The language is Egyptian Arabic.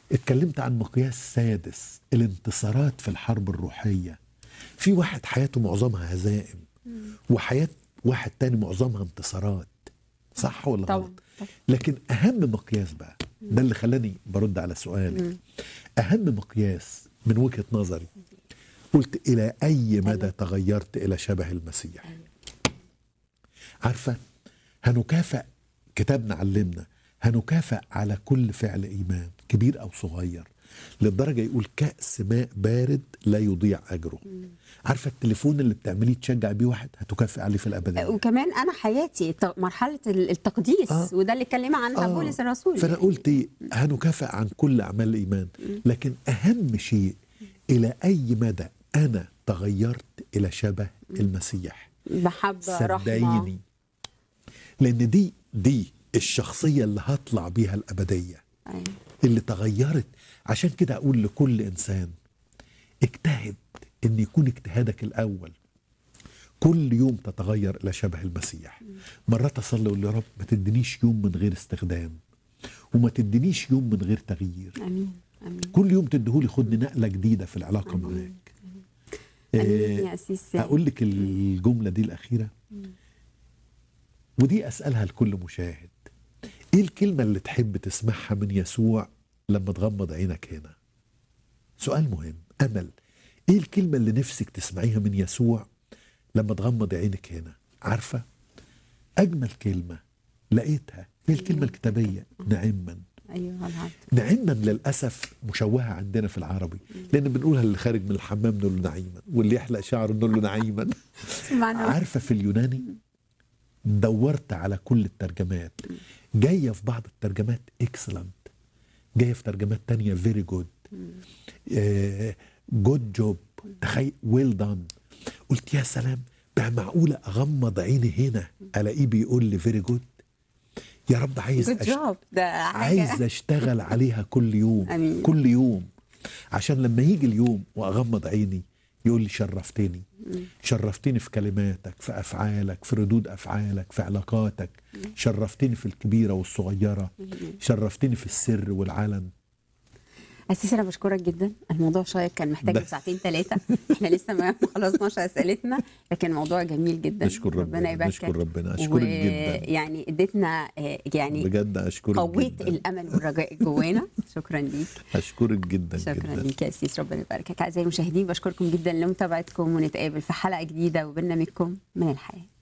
اتكلمت عن مقياس سادس الانتصارات في الحرب الروحية في واحد حياته معظمها هزائم وحياة واحد تاني معظمها انتصارات صح ولا طبعاً، غلط طبعاً. لكن أهم مقياس بقى ده اللي خلاني برد على سؤالك أهم مقياس من وجهة نظري قلت إلى أي مدى أيوة. تغيرت إلى شبه المسيح عارفة هنكافئ كتابنا علمنا هنكافئ على كل فعل إيمان كبير أو صغير للدرجة يقول كأس ماء بارد لا يضيع أجره عارفة التليفون اللي بتعمليه تشجع بيه واحد هتكافئ عليه في الأبدية وكمان انا حياتي الت- مرحله ال- التقديس آه. وده اللي اتكلم عنها آه. بولس الرسول فأنا قلت إيه؟ هنكافئ عن كل أعمال الإيمان لكن أهم شيء إلى أي مدى أنا تغيرت إلى شبه المسيح محبه رحمه صدقيني لأن دي دي الشخصية اللي هطلع بيها الأبدية أيوة. اللي تغيرت عشان كده أقول لكل إنسان اجتهد إن يكون اجتهادك الأول كل يوم تتغير إلى شبه المسيح مرات أصلي أقول يا رب ما تدينيش يوم من غير استخدام وما تدينيش يوم من غير تغيير امين امين كل يوم تديهولي خدني نقلة جديدة في العلاقة معاك امين آه، يا اسيس أقول لك الجملة دي الأخيرة ودي أسألها لكل مشاهد إيه الكلمة اللي تحب تسمعها من يسوع لما تغمض عينك هنا سؤال مهم أمل إيه الكلمة اللي نفسك تسمعيها من يسوع لما تغمض عينك هنا عارفة أجمل كلمة لقيتها هي الكلمة الكتابية نعما ايوه العبد نعما للاسف مشوهه عندنا في العربي لان بنقولها اللي خارج من الحمام نقول له نعيما واللي يحلق شعره نقول له نعيما معنى عارفه في اليوناني دورت على كل الترجمات جايه في بعض الترجمات اكسلنت جايه في ترجمات تانية فيري جود جود جوب تخيل ويل دان قلت يا سلام بقى معقوله اغمض عيني هنا الاقيه بيقول لي فيري جود يا رب عايز جود أش- جوب ده حاجه عايز اشتغل عليها كل يوم أمين. كل يوم عشان لما يجي اليوم واغمض عيني يقول لي شرفتني شرفتني في كلماتك في افعالك في ردود افعالك في علاقاتك شرفتني في الكبيره والصغيره شرفتني في السر والعلن اسيس انا بشكرك جدا الموضوع شيق كان محتاج له بس. ساعتين ثلاثه احنا لسه ما خلصناش اسئلتنا لكن موضوع جميل جدا نشكر ربنا يباركك نشكر ربنا اشكرك جدا يعني اديتنا آه، يعني بجد اشكرك قويت جدا الامل والرجاء جوانا شكرا ليك اشكرك جدا شكرا جدا ليك يا اسيس ربنا يباركك اعزائي المشاهدين بشكركم جدا لمتابعتكم ونتقابل في حلقه جديده وبرنامجكم من الحياه